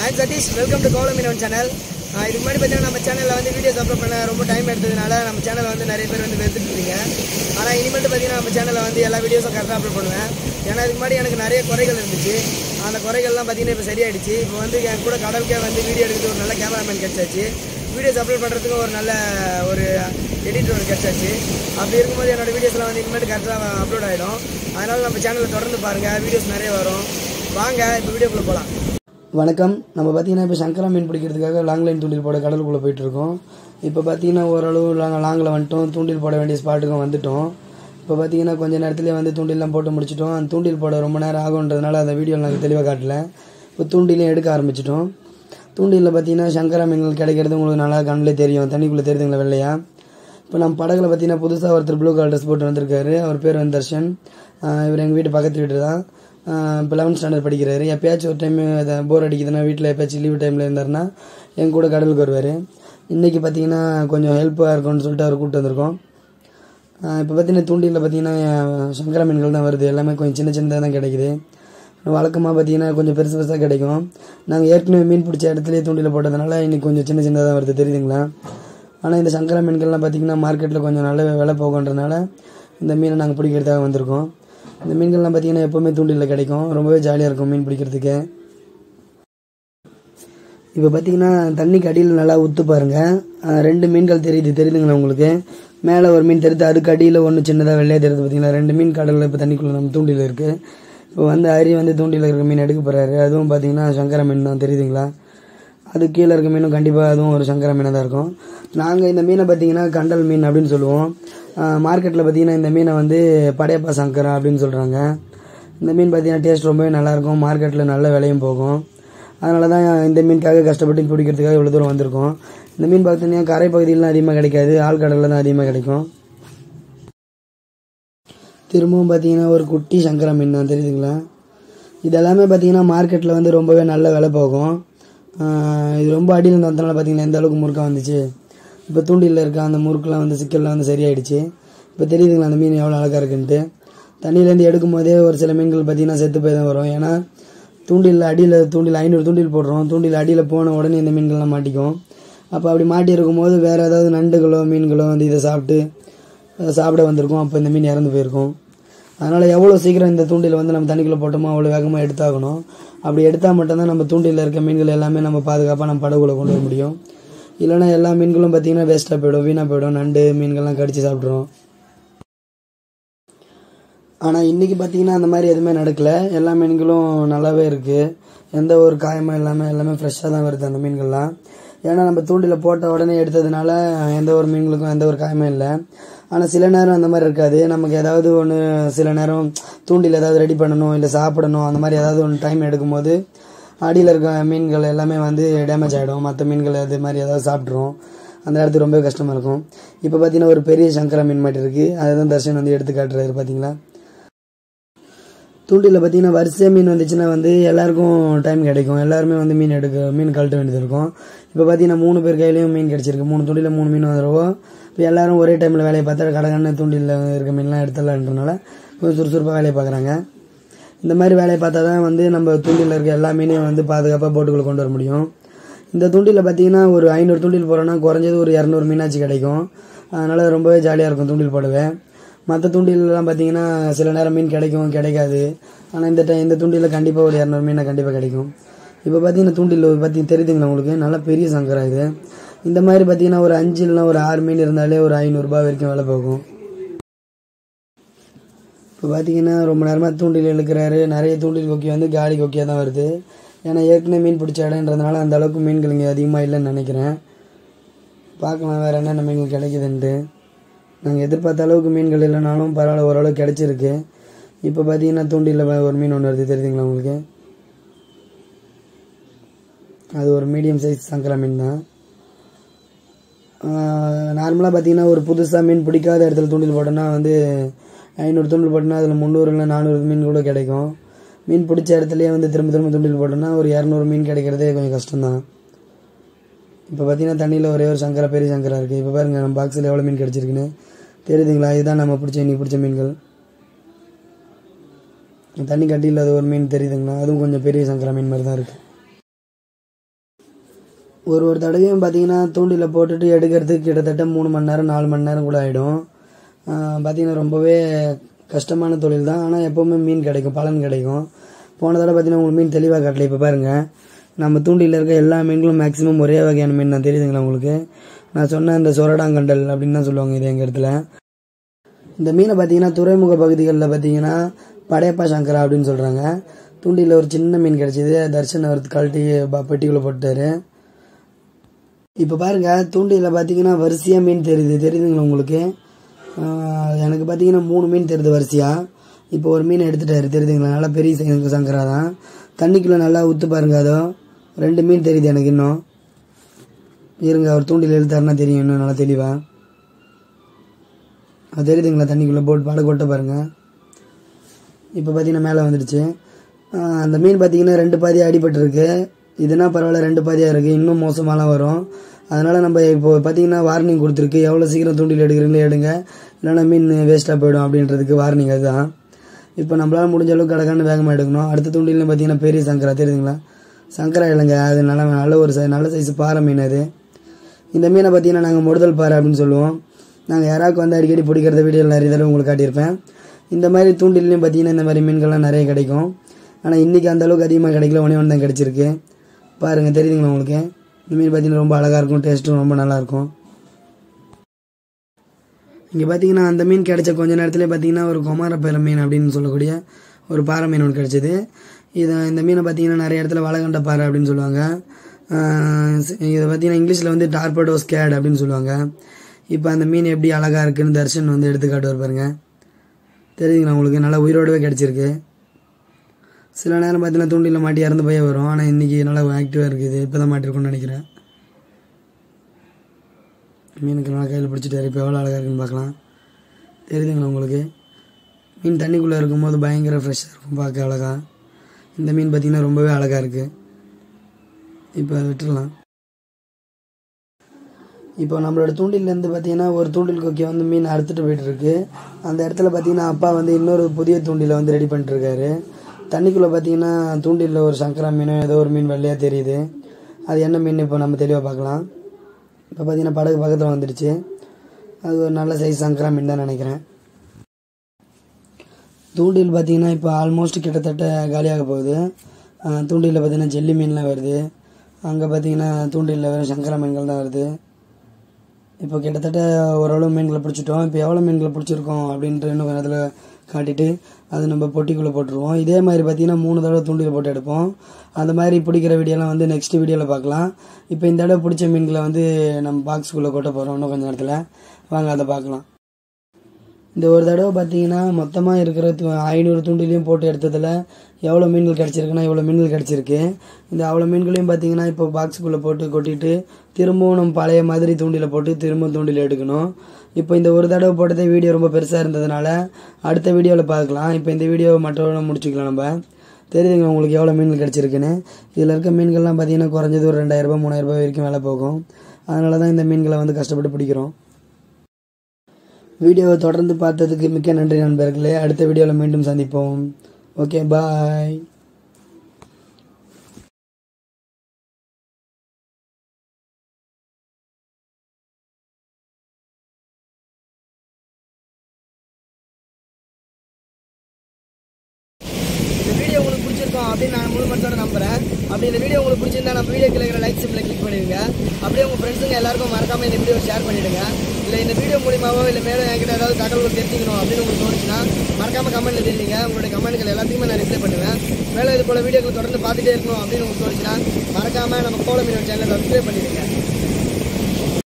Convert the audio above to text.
hi Satish welcome to கோலம் மீனவன் channel இதுக்கு முன்னாடி பார்த்தீங்கன்னா நம்ம சேனலில் வந்து வீடியோஸ் அப்லோட் பண்ண ரொம்ப டைம் எடுத்ததுனால நம்ம சேனலை வந்து நிறைய பேர் வந்து வெறுத்துட்டு இருந்தீங்க ஆனால் இனிமேட்டு பார்த்தீங்கன்னா நம்ம சேனலில் வந்து எல்லா வீடியோஸும் கரெக்டாக அப்லோட் பண்ணுவேன் ஏன்னா இதுக்கு முன்னாடி எனக்கு நிறைய குறைகள் இருந்துச்சு அந்த குறைகள்லாம் பார்த்தீங்கன்னா இப்போ சரியாயிடுச்சு இப்போ வந்து என் கூட கடலுக்கே வந்து வீடியோ எடுக்கிறது ஒரு நல்ல கேமராமேன் கிடச்சாச்சு வீடியோஸ் அப்லோட் பண்ணுறதுக்கு ஒரு நல்ல ஒரு எடிட்டர் ஒரு கிடச்சாச்சு அப்படி இருக்கும்போது என்னோட வீடியோஸ்லாம் வந்து இனிமேட்டு கரெக்டாக அப்லோட் ஆகிடும் அதனால் நம்ம சேனலை தொடர்ந்து பாருங்கள் வீடியோஸ் நிறைய வரும் வாங்க இப்போ வீடியோக்குள்ளே போகலாம் வணக்கம் நம்ம பார்த்தீங்கன்னா இப்போ சங்கரா மீன் பிடிக்கிறதுக்காக லாங் லைன் தூண்டில் போட கடலுக்குள்ளே போயிட்டு இருக்கோம் இப்போ பார்த்தீங்கன்னா ஓரளவு நாங்கள் லாங்கில் வந்துட்டோம் தூண்டில் போட வேண்டிய ஸ்பாட்டுக்கும் வந்துட்டோம் இப்போ பார்த்தீங்கன்னா கொஞ்ச நேரத்துலேயே வந்து தூண்டில்லாம் போட்டு முடிச்சிட்டோம் அந்த தூண்டில் போட ரொம்ப நேரம் ஆகுன்றதுனால அந்த வீடியோ நாங்கள் தெளிவாக காட்டல இப்போ தூண்டிலையும் எடுக்க ஆரம்பிச்சிட்டோம் தூண்டிலில் பார்த்தீங்கன்னா சங்கரா மீன்கள் கிடைக்கிறது உங்களுக்கு நல்லா கண்ணிலே தெரியும் தண்ணிக்குள்ளே தெரியுதுங்களா வெள்ளையா இப்போ நம்ம படகுல பார்த்தீங்கன்னா புதுசாக ஒருத்தர் ப்ளூ கலர் ட்ரெஸ் போட்டு வந்திருக்காரு அவர் பேர் வந்து தர்ஷன் ஆஹ் இவர் எங்கள் வீட்டு பக்கத்து வீட்டு தான் இப்போ லெவன்த் ஸ்டாண்டர்ட் படிக்கிறாரு எப்பயாச்சும் ஒரு டைம் போர் அடிக்குதுன்னா வீட்டில் எப்பயாச்சும் லீவ் டைமில் இருந்தாருன்னா எங்க கூட கடலுக்கு வருவார் இன்றைக்கி பார்த்தீங்கன்னா கொஞ்சம் ஹெல்ப்பாக இருக்கும்னு சொல்லிட்டு அவர் கூப்பிட்டு வந்திருக்கோம் இப்போ பார்த்தீங்கன்னா தூண்டிலில் பார்த்தீங்கன்னா சங்கரா மீன்கள் தான் வருது எல்லாமே கொஞ்சம் சின்ன சின்னதாக தான் கிடைக்குது வழக்கமாக பார்த்தீங்கன்னா கொஞ்சம் பெருசு பெருசாக கிடைக்கும் நாங்கள் ஏற்கனவே மீன் பிடிச்ச இடத்துலயே தூண்டில் போட்டதுனால இன்னைக்கு கொஞ்சம் சின்ன சின்னதாக தான் வருது தெரியுதுங்களா ஆனால் இந்த சங்கரா மீன்கள்லாம் பார்த்தீங்கன்னா மார்க்கெட்டில் கொஞ்சம் நல்ல விலை போகுன்றதுனால இந்த மீனை நாங்கள் பிடிக்கிறதுக்காக வந்திருக்கோம் இந்த மீன்கள்லாம் பார்த்தீங்கன்னா எப்போவுமே தூண்டிலில் கிடைக்கும் ரொம்பவே ஜாலியாக இருக்கும் மீன் பிடிக்கிறதுக்கு இப்போ பார்த்தீங்கன்னா தண்ணிக்கு அடியில் நல்லா உத்து பாருங்க அஹ் ரெண்டு மீன்கள் தெரியுது தெரியுதுங்களா உங்களுக்கு மேலே ஒரு மீன் தெரியுது அதுக்கு அடியில் ஒன்று சின்னதாக வெள்ளையாக தெரியுது பார்த்தீங்களா ரெண்டு மீன் கடலில் இப்போ தண்ணிக்குள்ளே நம்ம தூண்டில் இருக்குது இப்போ வந்து அரி வந்து தூண்டில் இருக்க மீன் எடுக்க போகிறாரு அதுவும் பார்த்தீங்கன்னா சங்கரா மீன் தான் தெரியுதுங்களா அது கீழே இருக்க மீனும் கண்டிப்பாக அதுவும் ஒரு சங்கரா மீனாக தான் இருக்கும் நாங்கள் இந்த மீனை பார்த்தீங்கன்னா கண்டல் மீன் அப்படின்னு சொல்லுவோம் மார்க்கெட்டில் பார்த்தீங்கன்னா இந்த மீனை வந்து படையப்பா சங்கரா அப்படின்னு சொல்கிறாங்க இந்த மீன் பார்த்தீங்கன்னா டேஸ்ட் ரொம்பவே நல்லாயிருக்கும் மார்க்கெட்டில் நல்ல விலையும் போகும் அதனால தான் இந்த மீனுக்காக கஷ்டப்பட்டு பிடிக்கிறதுக்காக இவ்வளோ தூரம் வந்திருக்கோம் இந்த மீன் பார்த்தீங்கன்னா கரை பகுதியிலாம் அதிகமாக கிடைக்காது ஆழ்கடலில் தான் அதிகமாக கிடைக்கும் திரும்பவும் பார்த்தீங்கன்னா ஒரு குட்டி சங்கரா மீன் தான் தெரியுதுங்களா இது எல்லாமே பார்த்தீங்கன்னா மார்க்கெட்டில் வந்து ரொம்பவே நல்ல விலை போகும் ஆஹ் இது ரொம்ப அடியில் இருந்ததுனால பார்த்தீங்கன்னா எந்த அளவுக்கு முறுக்கா வந்துச்சு இப்போ தூண்டிலில் இருக்க அந்த முறுக்கெலாம் வந்து சிக்கல்லாம் வந்து சரியாயிடுச்சு இப்போ தெரியுதுங்களா அந்த மீன் எவ்வளோ அழகாக இருக்குன்ட்டு தண்ணியிலேருந்து எடுக்கும் போதே ஒரு சில மீன்கள் பார்த்தீங்கன்னா செத்து போய் தான் வரும் ஏன்னா தூண்டில் அடியில் தூண்டில் ஐநூறு தூண்டில் போடுறோம் தூண்டில் அடியில் போன உடனே இந்த மீன்கள்லாம் மாட்டிக்கும் அப்போ அப்படி மாட்டி இருக்கும்போது வேறு ஏதாவது நண்டுகளோ மீன்களோ வந்து இதை சாப்பிட்டு அஹ் சாப்பிட வந்திருக்கும் அப்போ இந்த மீன் இறந்து போயிருக்கும் அதனால் எவ்வளோ சீக்கிரம் இந்த தூண்டில் வந்து நம்ம தண்ணிக்குள்ளே போட்டோமோ அவ்வளோ வேகமாக எடுத்தாகணும் அப்படி எடுத்தால் மட்டும்தான் நம்ம தூண்டிலில் இருக்க மீன்கள் எல்லாமே நம்ம பாதுகாப்பாக நம்ம படகுல கொண்டு வர முடியும் இல்லைன்னா எல்லா மீன்களும் பார்த்தீங்கன்னா வேஸ்ட்டாக போயிடும் வீணாக போயிடும் நண்டு மீன்கள்லாம் கடிச்சு சாப்பிட்றோம் ஆனால் இன்றைக்கி பார்த்தீங்கன்னா அந்த மாதிரி எதுவுமே நடக்கல எல்லா மீன்களும் நல்லாவே இருக்குது எந்த ஒரு காயமும் இல்லாமல் எல்லாமே ஃப்ரெஷ்ஷாக தான் வருது அந்த மீன்கள்லாம் ஏன்னா நம்ம தூண்டில் போட்ட உடனே எடுத்ததுனால எந்த ஒரு மீன்களுக்கும் எந்த ஒரு காயமும் இல்லை ஆனால் சில நேரம் அந்த மாதிரி இருக்காது நமக்கு ஏதாவது ஒன்று சில நேரம் தூண்டில் ஏதாவது ரெடி பண்ணணும் இல்லை சாப்பிடணும் அந்த மாதிரி ஏதாவது ஒன்று டைம் எடுக்கும்போது அடியில் இருக்க மீன்கள் எல்லாமே வந்து டேமேஜ் ஆகிடும் மற்ற மீன்கள் அது மாதிரி ஏதாவது சாப்பிட்ரும் அந்த நேரத்துக்கு ரொம்பவே கஷ்டமாக இருக்கும் இப்போ பார்த்தீங்கன்னா ஒரு பெரிய சங்கரா மீன் மாட்டி இருக்குது அதுதான் தர்ஷன் வந்து எடுத்து காட்டுறாரு பார்த்தீங்களா தூண்டில் பார்த்தீங்கன்னா வரிசை மீன் வந்துச்சுன்னா வந்து எல்லாருக்கும் டைம் கிடைக்கும் எல்லாருமே வந்து மீன் எடுக்க மீன் கழட்ட வேண்டியது இருக்கும் இப்போ பார்த்தீங்கன்னா மூணு பேர் கையிலையும் மீன் கிடைச்சிருக்கு மூணு தூண்டில் மூணு மீன் வந்துருவோம் இப்போ எல்லாரும் ஒரே டைமில் வேலையை பார்த்தா கடகண்ண தூண்டில் இருக்க மீன்லாம் எடுத்துடலான்றனால கொஞ்சம் சுறுசுறுப்பாக வேலையை பார்க்குறாங்க இந்த மாதிரி வேலையை பார்த்தா தான் வந்து நம்ம தூண்டில் இருக்க எல்லா மீனையும் வந்து பாதுகாப்பாக போட்டுக்குள்ளே கொண்டு வர முடியும் இந்த தூண்டில் பார்த்தீங்கன்னா ஒரு ஐநூறு தூண்டில் போகிறோன்னா குறைஞ்சது ஒரு இரநூறு மீனாச்சு கிடைக்கும் அதனால் ரொம்பவே ஜாலியாக இருக்கும் தூண்டில் போடுவேன் மற்ற தூண்டிலெலாம் பார்த்தீங்கன்னா சில நேரம் மீன் கிடைக்கும் கிடைக்காது ஆனால் இந்த டைம் இந்த தூண்டில் கண்டிப்பாக ஒரு இரநூறு மீனை கண்டிப்பாக கிடைக்கும் இப்போ பார்த்தீங்கன்னா தூண்டில் பற்றி தெரியுதுங்களா உங்களுக்கு நல்ல பெரிய சங்கரா இது இந்த மாதிரி பார்த்தீங்கன்னா ஒரு அஞ்சு இல்லைனா ஒரு ஆறு மீன் இருந்தாலே ஒரு ஐநூறுரூபா வரைக்கும் விலை போகும் இப்போ பார்த்தீங்கன்னா ரொம்ப நேரமாக தூண்டில் இழுக்கிறாரு நிறைய தூண்டில் கொக்கி வந்து காலி கொக்கியாக தான் வருது ஏன்னா ஏற்கனவே மீன் பிடிச்ச இடம்ன்றதுனால அந்த அளவுக்கு மீன்கள் இங்கே அதிகமாக இல்லைன்னு நினைக்கிறேன் பார்க்கலாம் வேறு என்னென்ன மீன்கள் கிடைக்குதுன்ட்டு நாங்கள் எதிர்பார்த்த அளவுக்கு மீன்கள் இல்லைனாலும் பரவாயில்ல ஓரளவு கிடச்சிருக்கு இப்போ பார்த்தீங்கன்னா தூண்டில் ஒரு மீன் ஒன்று வருது தெரியுதுங்களா உங்களுக்கு அது ஒரு மீடியம் சைஸ் சங்கரா மீன் தான் நார்மலாக பார்த்தீங்கன்னா ஒரு புதுசாக மீன் பிடிக்காத இடத்துல தூண்டில் போட்டோன்னா வந்து ஐநூறு தூண்டில் போட்டோன்னா அதில் முந்நூறு இல்லை நானூறு மீன் கூட கிடைக்கும் மீன் பிடிச்ச இடத்துலயே வந்து திரும்ப திரும்ப தூண்டில் போட்டோன்னா ஒரு இரநூறு மீன் கிடைக்கிறதே கொஞ்சம் கஷ்டம்தான் இப்போ பார்த்தீங்கன்னா தண்ணியில் ஒரே ஒரு சங்கரா பெரிய சங்கரா இருக்குது இப்போ பாருங்கள் நம்ம பாக்ஸில் எவ்வளோ மீன் கிடச்சிருக்குன்னு தெரியுதுங்களா இதுதான் நம்ம பிடிச்ச இன்னைக்கு பிடிச்ச மீன்கள் தண்ணி கட்டி இல்லாத ஒரு மீன் தெரியுதுங்களா அதுவும் கொஞ்சம் பெரிய சங்கரா மீன் மாதிரி தான் இருக்குது ஒரு ஒரு தடவையும் பார்த்தீங்கன்னா தூண்டில் போட்டுட்டு எடுக்கிறதுக்கு கிட்டத்தட்ட மூணு மணி நேரம் நாலு மணி நேரம் கூட ஆகிடும் பார்த்தீங்கன்னா ரொம்பவே கஷ்டமான தொழில் தான் ஆனால் எப்போவுமே மீன் கிடைக்கும் பலன் கிடைக்கும் போன தடவை பார்த்தீங்கன்னா உங்களுக்கு மீன் தெளிவாக காட்டல இப்போ பாருங்கள் நம்ம தூண்டியில் இருக்க எல்லா மீன்களும் மேக்ஸிமம் ஒரே வகையான மீன் தான் தெரியுதுங்களா உங்களுக்கு நான் சொன்ன இந்த சொரடாங்கண்டல் அப்படின்னு தான் சொல்லுவாங்க இது எங்கள் இடத்துல இந்த மீனை பார்த்தீங்கன்னா துறைமுக பகுதிகளில் பார்த்தீங்கன்னா படையப்பா சங்கரா அப்படின்னு சொல்கிறாங்க தூண்டியில் ஒரு சின்ன மீன் கிடச்சிது தர்ஷன் அவர் கழட்டி ப- பெட்டிக்குள்ளே போட்டாரு இப்போ பாருங்க தூண்டியில் பார்த்தீங்கன்னா வரிசையாக மீன் தெரியுது தெரியுதுங்களா உங்களுக்கு ஆஹ் எனக்கு பார்த்தீங்கன்னா மூணு மீன் தெரியுது வரிசையாக இப்போ ஒரு மீன் எடுத்துட்டாரு தெரியுதுங்களா நல்லா பெரிய சங்க- சங்கரா தான் தண்ணிக்குள்ளே நல்லா ஊத்து பாருங்க அதோ ரெண்டு மீன் தெரியுது எனக்கு இன்னும் இருங்க அவர் தூண்டில் இழுத்தாருன்னா தெரியும் இன்னும் நல்லா தெளிவா அது தெரியுதுங்களா தண்ணிக்குள்ளே போட்டு பாட கொட்ட பாருங்க இப்போ பார்த்தீங்கன்னா மேலே வந்துடுச்சு ஆஹ் அந்த மீன் பார்த்தீங்கன்னா ரெண்டு பாதியாக அடிபட்டிருக்கு இதுனா பரவாயில்ல ரெண்டு பாதியாக இருக்குது இன்னும் மோசமாலாம் வரும் அதனால் நம்ம இப்போ பார்த்தீங்கன்னா வார்னிங் கொடுத்துருக்கு எவ்வளோ சீக்கிரம் தூண்டில் எடுக்கிறீங்களோ எடுங்க இல்லைன்னா மீன் வேஸ்ட்டாக போயிடும் அப்படின்றதுக்கு வார்னிங் அதுதான் இப்போ நம்மளால முடிஞ்ச அளவுக்கு கடக்கான்னு வேகமாக எடுக்கணும் அடுத்த தூண்டில்னு பார்த்தீங்கன்னா பெரிய சங்கரா தெரியுதுங்களா சங்கரா இல்லைங்க அது நல்ல நல்ல ஒரு சை- நல்ல சைஸ் பாறை மீன் அது இந்த மீனை பார்த்தீங்கன்னா நாங்கள் முடுதல் பாறை அப்படின்னு சொல்லுவோம் நாங்கள் யாராவுக்கு வந்து அடிக்கடி பிடிக்கிறத வீடியோ நிறைய தடவை உங்களுக்கு காட்டியிருப்பேன் இந்த மாதிரி தூண்டிலையும் பார்த்தீங்கன்னா இந்த மாதிரி மீன்கள்லாம் நிறைய கிடைக்கும் ஆனால் இன்றைக்கி அந்த அளவுக்கு அதிகமாக கிடைக்கல ஒன்றே ஒன்று தான் கிடைச்சிருக்கு பாருங்கள் தெரியுதுங்களா உங்களுக்கு இந்த மீன் பார்த்தீங்கன்னா ரொம்ப அழகாக இருக்கும் டேஸ்ட்டும் ரொம்ப நல்லாயிருக்கும் இங்கே பார்த்தீங்கன்னா அந்த மீன் கிடைச்ச கொஞ்ச நேரத்துலேயே பார்த்தீங்கன்னா ஒரு குமாரப்பேர மீன் அப்படின்னு சொல்லக்கூடிய ஒரு பாறை மீன் ஒன்று கிடைச்சது இதை இந்த மீனை பார்த்தீங்கன்னா நிறைய இடத்துல வளகண்ட பாறை அப்படின்னு சொல்லுவாங்க ஆஹ் இதை பார்த்தீங்கன்னா இங்கிலீஷில் வந்து டார்படோஸ் கேட் அப்படின்னு சொல்லுவாங்க இப்போ அந்த மீன் எப்படி அழகாக இருக்குன்னு தர்ஷன் வந்து எடுத்து காட்டுவார் பாருங்க தெரியுதுங்களா உங்களுக்கு நல்லா உயிரோடவே கிடச்சிருக்கு சில நேரம் பார்த்தீங்கன்னா தூண்டில மாட்டி இறந்து போய் வரும் ஆனால் இன்றைக்கி நல்லா ஆக்டிவாக இருக்குது இப்போ தான் மாட்டிருக்கும்னு நினைக்கிறேன் மீனுக்கு நல்லா கையில் பிடிச்சிட்டாரு இப்போ எவ்வளோ அழகாக இருக்குன்னு பார்க்கலாம் தெரியுதுங்களா உங்களுக்கு மீன் தண்ணிக்குள்ளே இருக்கும்போது பயங்கர ஃப்ரெஷ்ஷாக இருக்கும் பார்க்க அழகா இந்த மீன் பார்த்திங்கன்னா ரொம்பவே அழகாக இருக்குது இப்போ விட்டுறலாம் இப்போ நம்மளோட தூண்டிலேருந்து பார்த்தீங்கன்னா ஒரு தூண்டில் கொக்கி வந்து மீன் அறுத்துட்டு போயிட்டு இருக்கு அந்த இடத்துல பார்த்தீங்கன்னா அப்பா வந்து இன்னொரு புதிய தூண்டிலை வந்து ரெடி பண்ணிட்டு இருக்காரு தண்ணிக்குள்ளே பார்த்தீங்கன்னா தூண்டிலில் ஒரு சங்கரா மீனோ ஏதோ ஒரு மீன் வெள்ளையாக தெரியுது அது என்ன மீன் இப்போ நம்ம தெளிவாக பார்க்கலாம் இப்போ பார்த்தீங்கன்னா படகு பக்கத்தில் வந்துடுச்சு அது ஒரு நல்ல சைஸ் சங்கரா மீன் தான் நினைக்கிறேன் தூண்டில் பார்த்தீங்கன்னா இப்போ ஆல்மோஸ்ட் கிட்டத்தட்ட காலியாக போகுது அஹ் தூண்டிலில் பார்த்தீங்கன்னா ஜெல்லி மீன்லாம் வருது அங்கே பார்த்தீங்கன்னா தூண்டிலில் வெறும் சங்கரா மீன்கள் தான் வருது இப்போ கிட்டத்தட்ட ஓரளவு மீன்களை பிடிச்சிட்டோம் இப்போ எவ்வளோ மீன்களை பிடிச்சிருக்கோம் அப்படின்ட்டு இன்னும் கொஞ்ச நேரத்தில் காட்டிட்டு அது நம்ம பொட்டிக்குள்ளே போட்டுருவோம் இதே மாதிரி பார்த்தீங்கன்னா மூணு தடவை தூண்டில் போட்டு எடுப்போம் அந்த மாதிரி பிடிக்கிற வீடியோலாம் வந்து நெக்ஸ்ட் வீடியோவில் பார்க்கலாம் இப்போ இந்த தடவை பிடிச்ச மீன்களை வந்து நம்ம பாக்ஸுக்குள்ளே கொட்ட போகிறோம் இன்னும் கொஞ்ச நேரத்தில் வாங்க அதை பார்க்கலாம் இந்த ஒரு தடவை பார்த்தீங்கன்னா மொத்தமாக இருக்கிற து- ஐநூறு தூண்டிலையும் போட்டு எடுத்ததில் எவ்வளோ மீன்கள் கிடச்சிருக்குன்னா இவ்வளோ மீன்கள் கிடச்சிருக்கு இந்த அவ்வளோ மீன்களையும் பார்த்தீங்கன்னா இப்போ பாக்ஸுக்குள்ளே போட்டு கொட்டிட்டு திரும்பவும் நம்ம பழைய மாதிரி தூண்டில போட்டு திரும்ப தூண்டில் எடுக்கணும் இப்போ இந்த ஒரு தடவை போட்டதே வீடியோ ரொம்ப பெருசாக இருந்ததுனால அடுத்த வீடியோவில் பார்க்கலாம் இப்போ இந்த வீடியோவை மற்றவங்க முடிச்சுக்கலாம் நம்ம தெரியுதுங்க உங்களுக்கு எவ்வளோ மீன்கள் கிடச்சிருக்குன்னு இதில் இருக்க மீன்கள்லாம் பார்த்தீங்கன்னா குறைஞ்சது ஒரு ரெண்டாயிரரூபா மூணாயிரரூபா வரைக்கும் விலை போகும் அதனால தான் இந்த மீன்களை வந்து கஷ்டப்பட்டு பிடிக்கிறோம் வீடியோவை தொடர்ந்து பார்த்ததுக்கு மிக்க நன்றி நண்பர்களே அடுத்த வீடியோவில் மீண்டும் சந்திப்போம் ஓகே பாய் இந்த வீடியோ உங்களுக்கு பிடிச்சிருக்கோம் அப்படின்னு நான் முழு மனசோட நம்புறேன் அப்படி இந்த வீடியோ உங்களுக்கு பிடிச்சிருந்தா நம்ம வீடியோ இருக்கிற லைக் சிம்பிளை கிளிக் பண்ணிடுங்க அப்படியே உங்கள் ஃப்ரெண்ட்ஸுங்க எல்லாருக்கும் மறக்காம இந்த வீடியோ ஷேர் பண்ணிடுங்க இல்லை இந்த வீடியோ மூலியமாவோ இல்லை மேலும் என்கிட்ட ஏதாவது தகவல்கள் தெரிஞ்சுக்கணும் அப்படின்னு உங்களுக்கு தோணுச்சுன்னா மறக்காம கமெண்ட்ல தெரிவிங்க உங்களுடைய கமெண்ட்கள் எல்லாத்தையுமே நான் ரிப்ளை பண்ணுவேன் மேலும் இது போல வீடியோக்கள் தொடர்ந்து பார்த்துட்டே இருக்கணும் அப்படின்னு உங்களுக்கு தோணுச்சுன்னா மறக்காம நம்ம கோலம் சேனலை சப்ஸ்கிரைப் பண்ணிடுங்க